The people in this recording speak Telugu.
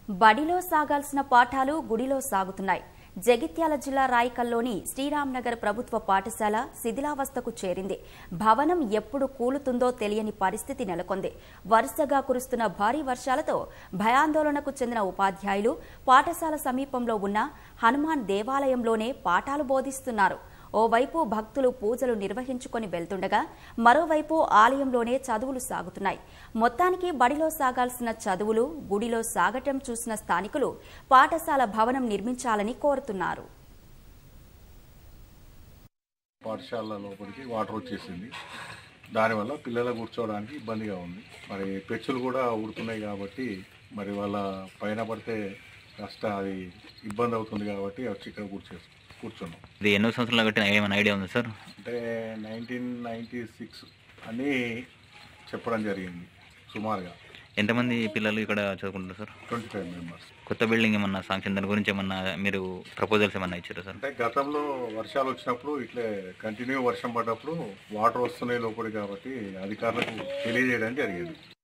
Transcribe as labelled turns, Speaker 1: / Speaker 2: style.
Speaker 1: బడిలో సాగాల్సిన పాఠాలు గుడిలో సాగుతున్నాయి జగిత్యాల జిల్లా రాయికల్లోని శ్రీరాంనగర్ ప్రభుత్వ పాఠశాల శిథిలావస్థకు చేరింది భవనం ఎప్పుడు కూలుతుందో తెలియని పరిస్థితి నెలకొంది వరుసగా కురుస్తున్న భారీ వర్షాలతో భయాందోళనకు చెందిన ఉపాధ్యాయులు పాఠశాల సమీపంలో ఉన్న హనుమాన్ దేవాలయంలోనే పాఠాలు బోధిస్తున్నారు ఓవైపు భక్తులు పూజలు నిర్వహించుకొని వెళ్తుండగా మరోవైపు ఆలయంలోనే చదువులు సాగుతున్నాయి మొత్తానికి బడిలో సాగాల్సిన చదువులు గుడిలో సాగటం చూసిన స్థానికులు పాఠశాల భవనం నిర్మించాలని కోరుతున్నారు
Speaker 2: పాఠశాల లోపలికి వాటర్ వచ్చేసింది దానివల్ల పిల్లలు కూర్చోవడానికి ఇబ్బందిగా ఉంది మరి పెచ్చులు కూడా ఊడుతున్నాయి కాబట్టి మరి వాళ్ళ పైన పడితే కాస్త అది ఇబ్బంది అవుతుంది కాబట్టి వచ్చి ఇక్కడ కూర్చే కూర్చున్నాం
Speaker 3: ఇది ఎన్నో సంవత్సరాలు కట్టిన ఏమైనా ఐడియా ఉందా సార్
Speaker 2: అంటే నైన్టీన్ నైంటీ సిక్స్ అని చెప్పడం జరిగింది సుమారుగా
Speaker 3: ఎంతమంది పిల్లలు ఇక్కడ చదువుకుంటారు సార్
Speaker 2: ట్వంటీ ఫైవ్ మెంబర్స్
Speaker 3: కొత్త బిల్డింగ్ ఏమన్నా శాంక్షన్ దాని గురించి ఏమన్నా మీరు ప్రపోజల్స్ ఏమన్నా ఇచ్చారా సార్
Speaker 2: అంటే గతంలో వర్షాలు వచ్చినప్పుడు ఇట్లే కంటిన్యూ వర్షం పడ్డప్పుడు వాటర్ వస్తున్నాయి లోపలికి కాబట్టి అధికారులకు తెలియజేయడం జరిగింది